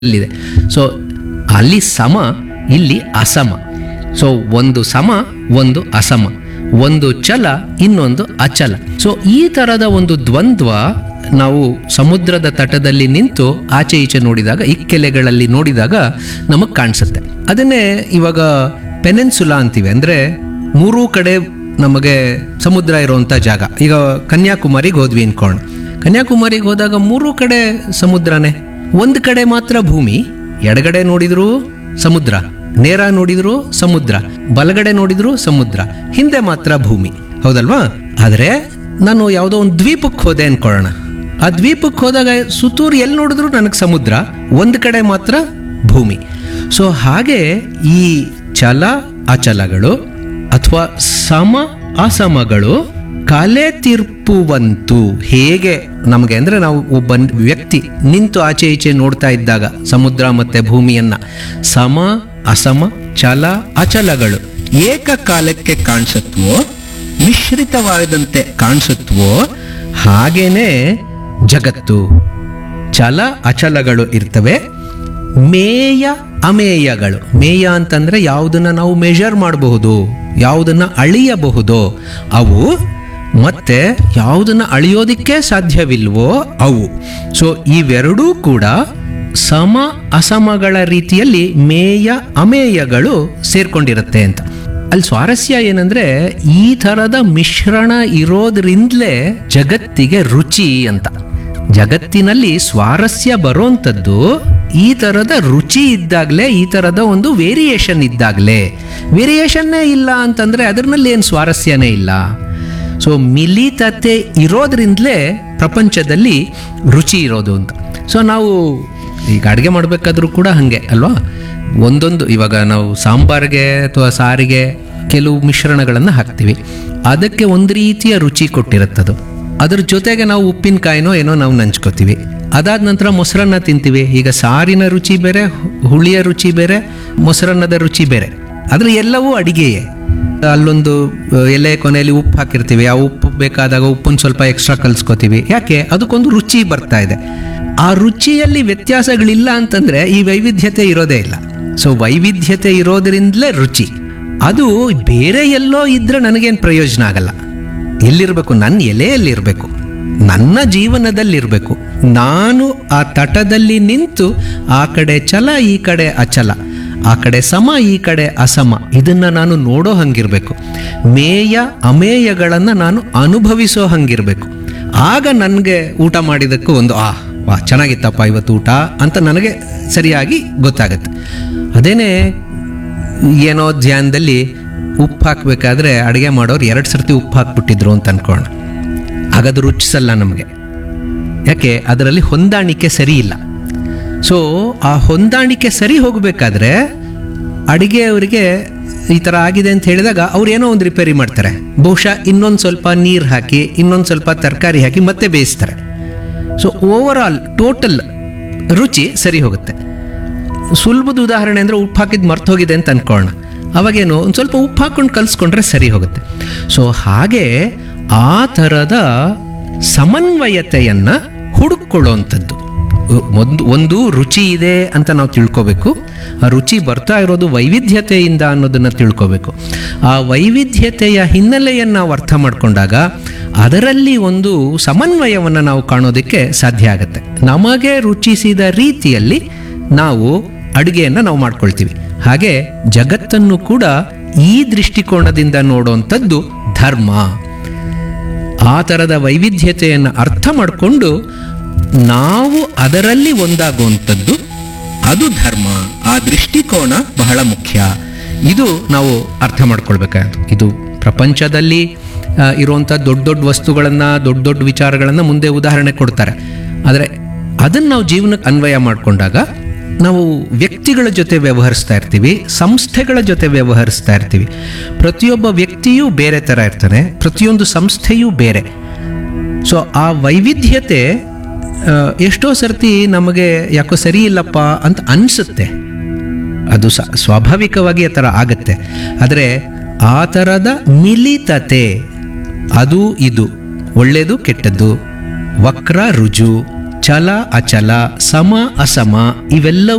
ಅಲ್ಲಿದೆ ಸೊ ಅಲ್ಲಿ ಸಮ ಇಲ್ಲಿ ಅಸಮ ಸೊ ಒಂದು ಸಮ ಒಂದು ಅಸಮ ಒಂದು ಚಲ ಇನ್ನೊಂದು ಅಚಲ ಸೊ ಈ ಥರದ ಒಂದು ದ್ವಂದ್ವ ನಾವು ಸಮುದ್ರದ ತಟದಲ್ಲಿ ನಿಂತು ಆಚೆ ಈಚೆ ನೋಡಿದಾಗ ಇಕ್ಕೆಲೆಗಳಲ್ಲಿ ನೋಡಿದಾಗ ನಮಗೆ ಕಾಣಿಸುತ್ತೆ ಅದನ್ನೇ ಇವಾಗ ಪೆನೆನ್ಸುಲಾ ಅಂತೀವಿ ಅಂದರೆ ಮೂರೂ ಕಡೆ ನಮಗೆ ಸಮುದ್ರ ಇರುವಂಥ ಜಾಗ ಈಗ ಕನ್ಯಾಕುಮಾರಿಗೆ ಹೋದ್ವಿ ಅನ್ಕೋಣ ಕನ್ಯಾಕುಮಾರಿಗೆ ಹೋದಾಗ ಮೂರೂ ಕಡೆ ಸಮುದ್ರನೇ ಒಂದು ಕಡೆ ಮಾತ್ರ ಭೂಮಿ ಎಡಗಡೆ ನೋಡಿದ್ರು ಸಮುದ್ರ ನೇರ ನೋಡಿದ್ರು ಸಮುದ್ರ ಬಲಗಡೆ ನೋಡಿದ್ರು ಸಮುದ್ರ ಹಿಂದೆ ಮಾತ್ರ ಭೂಮಿ ಹೌದಲ್ವಾ ಆದರೆ ನಾನು ಯಾವುದೋ ಒಂದು ದ್ವೀಪಕ್ಕೆ ಹೋದೆ ಅನ್ಕೊಳ್ಳೋಣ ಆ ದ್ವೀಪಕ್ಕೆ ಹೋದಾಗ ಸುತ್ತೂರು ಎಲ್ಲಿ ನೋಡಿದ್ರು ನನಗೆ ಸಮುದ್ರ ಒಂದು ಕಡೆ ಮಾತ್ರ ಭೂಮಿ ಸೊ ಹಾಗೆ ಈ ಚಲ ಅಚಲಗಳು ಅಥವಾ ಸಮ ಅಸಮಗಳು ಕಲೆ ತೀರ್ಪುವಂತು ಹೇಗೆ ನಮಗೆ ಅಂದ್ರೆ ನಾವು ಒಬ್ಬ ವ್ಯಕ್ತಿ ನಿಂತು ಆಚೆ ಈಚೆ ನೋಡ್ತಾ ಇದ್ದಾಗ ಸಮುದ್ರ ಮತ್ತೆ ಭೂಮಿಯನ್ನ ಸಮ ಅಸಮ ಚಲ ಅಚಲಗಳು ಏಕಕಾಲಕ್ಕೆ ಕಾಣಿಸುತ್ತವೋ ಮಿಶ್ರಿತವಾದಂತೆ ಕಾಣಿಸುತ್ತವೋ ಹಾಗೇನೆ ಜಗತ್ತು ಚಲ ಅಚಲಗಳು ಇರ್ತವೆ ಮೇಯ ಅಮೇಯಗಳು ಮೇಯ ಅಂತಂದ್ರೆ ಯಾವುದನ್ನ ನಾವು ಮೆಷರ್ ಮಾಡಬಹುದು ಯಾವುದನ್ನ ಅಳಿಯಬಹುದು ಅವು ಮತ್ತೆ ಯಾವುದನ್ನ ಅಳಿಯೋದಿಕ್ಕೆ ಸಾಧ್ಯವಿಲ್ವೋ ಅವು ಸೊ ಇವೆರಡೂ ಕೂಡ ಸಮ ಅಸಮಗಳ ರೀತಿಯಲ್ಲಿ ಮೇಯ ಅಮೇಯಗಳು ಸೇರ್ಕೊಂಡಿರುತ್ತೆ ಅಂತ ಅಲ್ಲಿ ಸ್ವಾರಸ್ಯ ಏನಂದ್ರೆ ಈ ಥರದ ಮಿಶ್ರಣ ಇರೋದ್ರಿಂದಲೇ ಜಗತ್ತಿಗೆ ರುಚಿ ಅಂತ ಜಗತ್ತಿನಲ್ಲಿ ಸ್ವಾರಸ್ಯ ಬರೋಂಥದ್ದು ಈ ಥರದ ರುಚಿ ಇದ್ದಾಗಲೇ ಈ ಥರದ ಒಂದು ವೇರಿಯೇಷನ್ ಇದ್ದಾಗಲೇ ವೇರಿಯೇಷನ್ನೇ ಇಲ್ಲ ಅಂತಂದರೆ ಅದರಲ್ಲಿ ಏನು ಸ್ವಾರಸ್ಯನೇ ಇಲ್ಲ ಸೊ ಮಿಲಿತತೆ ಇರೋದ್ರಿಂದಲೇ ಪ್ರಪಂಚದಲ್ಲಿ ರುಚಿ ಇರೋದು ಅಂತ ಸೊ ನಾವು ಈಗ ಅಡುಗೆ ಮಾಡಬೇಕಾದ್ರೂ ಕೂಡ ಹಾಗೆ ಅಲ್ವಾ ಒಂದೊಂದು ಇವಾಗ ನಾವು ಸಾಂಬಾರಿಗೆ ಅಥವಾ ಸಾರಿಗೆ ಕೆಲವು ಮಿಶ್ರಣಗಳನ್ನು ಹಾಕ್ತೀವಿ ಅದಕ್ಕೆ ಒಂದು ರೀತಿಯ ರುಚಿ ಕೊಟ್ಟಿರುತ್ತದು ಅದ್ರ ಜೊತೆಗೆ ನಾವು ಉಪ್ಪಿನಕಾಯಿನೋ ಏನೋ ನಾವು ನಂಚ್ಕೋತೀವಿ ಅದಾದ ನಂತರ ಮೊಸರನ್ನ ತಿಂತೀವಿ ಈಗ ಸಾರಿನ ರುಚಿ ಬೇರೆ ಹುಳಿಯ ರುಚಿ ಬೇರೆ ಮೊಸರನ್ನದ ರುಚಿ ಬೇರೆ ಆದರೆ ಎಲ್ಲವೂ ಅಡಿಗೆಯೇ ಅಲ್ಲೊಂದು ಅಹ್, ಎಲೆ ಕೊನೆಯಲ್ಲಿ ಉಪ್ಪು ಹಾಕಿರ್ತೀವಿ ಆ ಉಪ್ಪು ಬೇಕಾದಾಗ ಉಪ್ಪನ್ನು ಸ್ವಲ್ಪ ಎಕ್ಸ್ಟ್ರಾ ಕಲ್ಸ್ಕೊತೀವಿ ಯಾಕೆ ಅದಕ್ಕೊಂದು ರುಚಿ ಬರ್ತಾ ಇದೆ ಆ ರುಚಿಯಲ್ಲಿ ವ್ಯತ್ಯಾಸಗಳಿಲ್ಲ ಅಂತಂದ್ರೆ ಈ ವೈವಿಧ್ಯತೆ ಇರೋದೇ ಇಲ್ಲ ಸೊ ವೈವಿಧ್ಯತೆ ಇರೋದ್ರಿಂದಲೇ ರುಚಿ ಅದು ಬೇರೆ ಎಲ್ಲೋ ಇದ್ರೆ ನನಗೇನು ಪ್ರಯೋಜನ ಆಗಲ್ಲ ಎಲ್ಲಿರಬೇಕು ನನ್ನ ಎಲೆಯಲ್ಲಿರಬೇಕು ನನ್ನ ಜೀವನದಲ್ಲಿರಬೇಕು ನಾನು ಆ ತಟದಲ್ಲಿ ನಿಂತು ಆ ಕಡೆ ಛಲ ಈ ಕಡೆ ಅಚಲ ಆ ಕಡೆ ಸಮ ಈ ಕಡೆ ಅಸಮ ಇದನ್ನ ನಾನು ನೋಡೋ ಹಂಗಿರ್ಬೇಕು ಮೇಯ ಅಮೇಯಗಳನ್ನು ನಾನು ಅನುಭವಿಸೋ ಹಂಗಿರ್ಬೇಕು ಆಗ ನನಗೆ ಊಟ ಮಾಡಿದಕ್ಕೂ ಒಂದು ಆ ವಾ ಚೆನ್ನಾಗಿತ್ತಪ್ಪ ಇವತ್ತು ಊಟ ಅಂತ ನನಗೆ ಸರಿಯಾಗಿ ಗೊತ್ತಾಗತ್ತೆ ಅದೇನೇ ಏನೋ ಧ್ಯಾನದಲ್ಲಿ ಉಪ್ಪು ಹಾಕಬೇಕಾದ್ರೆ ಅಡುಗೆ ಮಾಡೋರು ಎರಡು ಸರ್ತಿ ಉಪ್ಪು ಹಾಕ್ಬಿಟ್ಟಿದ್ರು ಅಂತ ಅನ್ಕೋಣ ಹಾಗದು ರುಚಿಸಲ್ಲ ನಮಗೆ ಯಾಕೆ ಅದರಲ್ಲಿ ಹೊಂದಾಣಿಕೆ ಸರಿ ಇಲ್ಲ ಸೊ ಆ ಹೊಂದಾಣಿಕೆ ಸರಿ ಹೋಗಬೇಕಾದ್ರೆ ಅಡುಗೆಯವರಿಗೆ ಈ ಥರ ಆಗಿದೆ ಅಂತ ಹೇಳಿದಾಗ ಅವ್ರು ಏನೋ ಒಂದು ರಿಪೇರಿ ಮಾಡ್ತಾರೆ ಬಹುಶಃ ಇನ್ನೊಂದು ಸ್ವಲ್ಪ ನೀರು ಹಾಕಿ ಇನ್ನೊಂದು ಸ್ವಲ್ಪ ತರಕಾರಿ ಹಾಕಿ ಮತ್ತೆ ಬೇಯಿಸ್ತಾರೆ ಸೊ ಓವರ್ ಆಲ್ ಟೋಟಲ್ ರುಚಿ ಸರಿ ಹೋಗುತ್ತೆ ಸುಲಭದ ಉದಾಹರಣೆ ಅಂದರೆ ಉಪ್ಪು ಹಾಕಿದ್ದು ಮರ್ತು ಹೋಗಿದೆ ಅಂತ ಅನ್ಕೊಳ್ಳೋಣ ಅವಾಗೇನು ಒಂದು ಸ್ವಲ್ಪ ಉಪ್ಪು ಹಾಕ್ಕೊಂಡು ಕಲಿಸ್ಕೊಂಡ್ರೆ ಸರಿ ಹೋಗುತ್ತೆ ಸೊ ಹಾಗೆ ಆ ಥರದ ಸಮನ್ವಯತೆಯನ್ನು ಹುಡುಕೊಳ್ಳುವಂಥದ್ದು ಒಂದು ಒಂದು ರುಚಿ ಇದೆ ಅಂತ ನಾವು ತಿಳ್ಕೋಬೇಕು ಆ ರುಚಿ ಬರ್ತಾ ಇರೋದು ವೈವಿಧ್ಯತೆಯಿಂದ ಅನ್ನೋದನ್ನ ತಿಳ್ಕೋಬೇಕು ಆ ವೈವಿಧ್ಯತೆಯ ಹಿನ್ನೆಲೆಯನ್ನು ನಾವು ಅರ್ಥ ಮಾಡಿಕೊಂಡಾಗ ಅದರಲ್ಲಿ ಒಂದು ಸಮನ್ವಯವನ್ನು ನಾವು ಕಾಣೋದಕ್ಕೆ ಸಾಧ್ಯ ಆಗುತ್ತೆ ನಮಗೆ ರುಚಿಸಿದ ರೀತಿಯಲ್ಲಿ ನಾವು ಅಡುಗೆಯನ್ನು ನಾವು ಮಾಡ್ಕೊಳ್ತೀವಿ ಹಾಗೆ ಜಗತ್ತನ್ನು ಕೂಡ ಈ ದೃಷ್ಟಿಕೋನದಿಂದ ನೋಡುವಂಥದ್ದು ಧರ್ಮ ಆ ಥರದ ವೈವಿಧ್ಯತೆಯನ್ನು ಅರ್ಥ ಮಾಡಿಕೊಂಡು ನಾವು ಅದರಲ್ಲಿ ಒಂದಾಗುವಂಥದ್ದು ಅದು ಧರ್ಮ ಆ ದೃಷ್ಟಿಕೋನ ಬಹಳ ಮುಖ್ಯ ಇದು ನಾವು ಅರ್ಥ ಮಾಡ್ಕೊಳ್ಬೇಕಾದ್ದು ಇದು ಪ್ರಪಂಚದಲ್ಲಿ ಆ, ಇರುವಂಥ ದೊಡ್ಡ ದೊಡ್ಡ ವಸ್ತುಗಳನ್ನು ದೊಡ್ಡ ದೊಡ್ಡ ವಿಚಾರಗಳನ್ನು ಮುಂದೆ ಉದಾಹರಣೆ ಕೊಡ್ತಾರೆ ಆದರೆ ಅದನ್ನು ನಾವು ಜೀವನಕ್ಕೆ ಅನ್ವಯ ಮಾಡಿಕೊಂಡಾಗ ನಾವು ವ್ಯಕ್ತಿಗಳ ಜೊತೆ ವ್ಯವಹರಿಸ್ತಾ ಇರ್ತೀವಿ ಸಂಸ್ಥೆಗಳ ಜೊತೆ ವ್ಯವಹರಿಸ್ತಾ ಇರ್ತೀವಿ ಪ್ರತಿಯೊಬ್ಬ ವ್ಯಕ್ತಿಯೂ ಬೇರೆ ಥರ ಇರ್ತಾನೆ ಪ್ರತಿಯೊಂದು ಸಂಸ್ಥೆಯೂ ಬೇರೆ ಸೊ ಆ ವೈವಿಧ್ಯತೆ ಆ, ಎಷ್ಟೋ ಸರ್ತಿ ನಮಗೆ ಯಾಕೋ ಸರಿ ಇಲ್ಲಪ್ಪ ಅಂತ ಅನಿಸುತ್ತೆ ಅದು ಸ ಸ್ವಾಭಾವಿಕವಾಗಿ ಆ ಥರ ಆಗತ್ತೆ ಆದರೆ ಆ ಥರದ ಮಿಲಿತತೆ ಅದು ಇದು ಒಳ್ಳೆಯದು ಕೆಟ್ಟದ್ದು ವಕ್ರ ರುಜು ಚಲ ಅಚಲ ಸಮ ಅಸಮ ಇವೆಲ್ಲವೂ